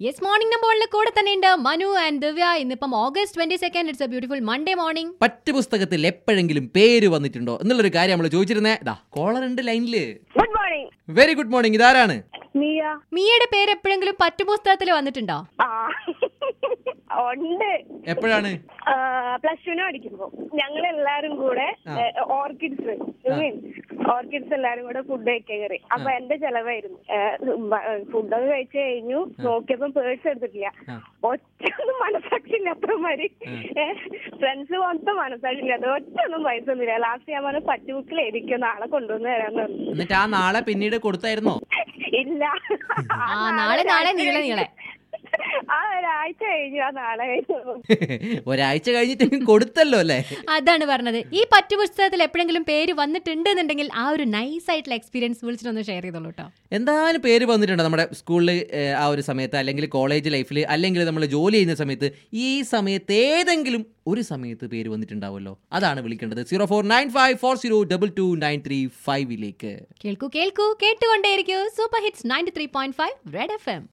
Yes morning നമ്പോളിൽ കൂടെ തന്നെയുണ്ട് Manu and Divya ഇന്നിപ്പം August twenty second it's a beautiful Monday morning പറ്റ് പുസ്തകത്തിൽ എപ്പോഴെങ്കിലും പേര് വന്നിട്ടുണ്ടോ എന്നുള്ളൊരു കാര്യം നമ്മൾ ചോദിച്ചിരുന്നേ ദാ കോളറുണ്ട് ലൈനില് good morning very good morning ഇതാരാണ് മിയ മിയയുടെ പേര് എപ്പോഴെങ്കിലും പറ്റുപുസ്തകത്തിൽ വന്നിട്ടുണ്ടോ ആ ഉണ്ട് എപ്പോഴാണ് പ്ലസ് ടുവിന് പഠിക്കുമ്പോ ഞങ്ങൾ എല്ലാരും കൂടെ ആ. ഓർക്കിഡ്സ് ഓർക്കിഡ്സ് എല്ലാരും കൂടെ ഫുഡ് കഴിക്കാൻ കയറി അപ്പൊ എന്റെ ചെലവായിരുന്നു ഫുഡൊക്കെ കഴിച്ചു കഴിഞ്ഞു നോക്കിയപ്പോ പേഴ്സ് എടുത്തിട്ടില്ല ആ. ഒറ്റൊന്നും മനസ്സാക്ഷിയില്ല അത്രമാര് ഫ്രണ്ട്സ് മൊത്തം മനസ്സാക്ഷിയില്ല അത് ഒറ്റൊന്നും പൈസ ഒന്നുമില്ല ലാസ്റ്റ് ഞാൻ പറഞ്ഞ പറ്റുബുക്കിൽ എഴുതിക്കോ നാളെ കൊണ്ടുവന്ന് തരാന്ന് പറഞ്ഞു എന്നിട്ട് ആ നാളെ പിന്നീട് കൊടുത്തായിരുന്നോ ഇല്ല ആ നാളെ നാളെ നീളെ നീളെ ആ ഒരാഴ്ച കഴിഞ്ഞു ആ നാളെ കഴിഞ്ഞു ഒരാഴ്ച കഴിഞ്ഞിട്ട് കൊടുത്തല്ലോ അല്ലേ അതാണ് പറഞ്ഞത് ഈ പറ്റുപുസ്തകത്തിൽ എപ്പോഴെങ്കിലും പേര് വന്നിട്ടുണ്ട് എന്നുണ്ടെങ്കിൽ ആ ഒരു നൈസ് ആയിട്ടുള്ള എക്സ്പീരിയൻസ് വിളിച്ചിട്ടൊന്ന് ഷെയർ ചെയ്തോളൂ കേട്ടോ എന്തായാലും പേര് വന്നിട്ടുണ്ട് നമ്മുടെ സ്കൂളിൽ ആ ഒരു സമയത്ത് അല്ലെങ്കിൽ കോളേജ് ലൈഫിൽ അല്ലെങ്കിൽ നമ്മൾ ജോലി ചെയ്യുന്ന സമയത്ത് ഈ സമയത്ത് ഏതെങ്കിലും ഒരു സമയത്ത് പേര് വന്നിട്ടുണ്ടാവുമല്ലോ അതാണ് വിളിക്കേണ്ടത് zero four nine five four zero double two nine three ഫൈവിലേക്ക് കേൾക്കൂ കേൾക്കൂ കേട്ടുകൊണ്ടേയിരിക്കൂ super hits ninety three point five red F M